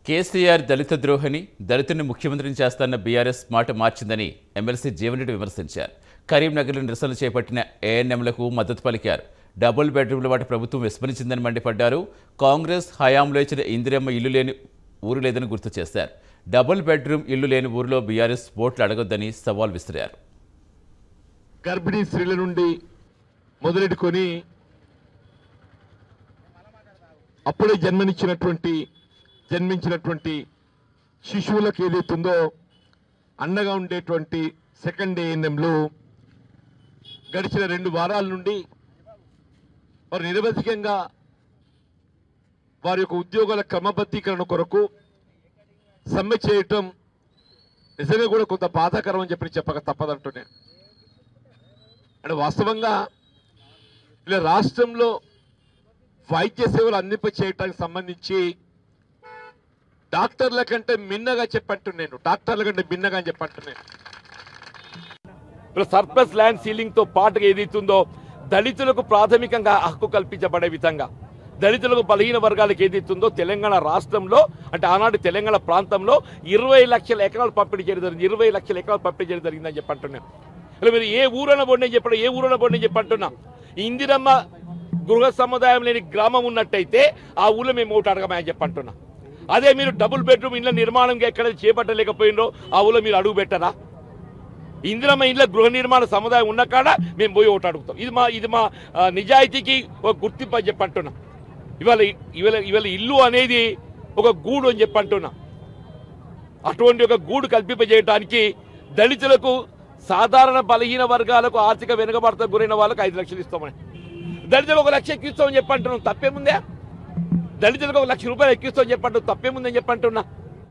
కేసీఆర్ దళిత ద్రోహిని దళితుని ముఖ్యమంత్రిని చేస్తాన్న బీఆర్ఎస్ మాట మార్చిందని ఎమ్మెల్సీ జీవన్రెడ్డి విమర్శించారు కరీంనగర్లో నిరసనలు చేపట్టిన ఏఎన్ఎంలకు మద్దతు పలికారు డబుల్ బెడ్రూమ్ల వాటి ప్రభుత్వం విస్మరించిందని మండిపడ్డారు కాంగ్రెస్ హయాంలో ఇచ్చిన ఇందిరమ్మ ఇల్లు లేని ఊరు లేదని గుర్తు చేశారు డబుల్ బెడ్రూమ్ ఇల్లు లేని ఊరిలో బీఆర్ఎస్ ఓట్లు అడగొద్దని సవాల్ విసిరారు గర్భిణీ స్త్రీల నుండి మొదలెట్టుకొని అప్పుడే జన్మనిచ్చినటువంటి జన్మించినటువంటి శిశువులకు ఏదైతుందో అండగా ఉండేటువంటి సెకండ్ ఏఎన్ఎంలు గడిచిన రెండు వారాల నుండి వారు నిరవధికంగా వారి యొక్క ఉద్యోగాల క్రమబద్ధీకరణ కొరకు సమ్మె చేయటం నిజంగా కూడా కొంత బాధాకరం అని చెప్పి చెప్పక తప్పదంటున్నాను అంటే వాస్తవంగా ఇలా రాష్ట్రంలో వైద్య సేవలు అందింప చేయటానికి సంబంధించి డాక్టర్ల కంటే మిన్నగా చెప్పంటున్నాను డాక్టర్ల కంటే మిన్నగా అని చెప్పంటున్నాను ఇప్పుడు సర్ప్లస్ ల్యాండ్ సీలింగ్ తో పాటుగా ఏదైతుందో దళితులకు ప్రాథమికంగా హక్కు కల్పించబడే విధంగా దళితులకు బలహీన వర్గాలకు ఏదైతుందో తెలంగాణ రాష్ట్రంలో అంటే ఆనాడు తెలంగాణ ప్రాంతంలో ఇరవై లక్షల ఎకరాలు పంపిణీ చేయడం జరిగింది ఇరవై లక్షల ఎకరాలు పంపిణీ చేయడం జరిగిందని చెప్పి అంటున్నాం ఇలా మీరు ఏ ఊరన బొండి చెప్పడం ఏ ఊరన బొండి చెప్పి అంటున్నాం ఇందిరమ్మ గృహ సముదాయం లేని గ్రామం ఉన్నట్టయితే ఆ ఊళ్ళో మేము ఓటు అడగమని చెప్పి అంటున్నాం అదే మీరు డబుల్ బెడ్రూమ్ ఇళ్ళ నిర్మాణం ఎక్కడ చేపట్టలేకపోయినరో ఆ ఊళ్ళో మీరు అడుగు పెట్టరా ఇందిరమ్మ ఇంట్లో గృహ నిర్మాణ సముదాయం ఉన్న కాడ మేము పోయి ఒకటి అడుగుతాం ఇది మా ఇది మా ఆ, నిజాయితీకి ఒక గుర్తింపు అని చెప్పి అంటున్నాం ఇవాళ ఇవాళ ఇవాళ ఇల్లు అనేది ఒక గూడు అని చెప్పి అంటున్నాం అటువంటి ఒక గూడు కల్పింపజేయడానికి దళితులకు సాధారణ బలహీన వర్గాలకు ఆర్థిక వెనుకబడత గురైన వాళ్ళకి ఐదు లక్షలు ఇస్తామని దళితులకు ఒక లక్ష ఎక్కిస్తామని చెప్పి అంటున్నాం తప్పేముందే దళితులకు ఒక లక్ష రూపాయలు ఎక్కిస్తామని చెప్పంటున్నాం తప్పేముందని చెప్పి అంటున్నా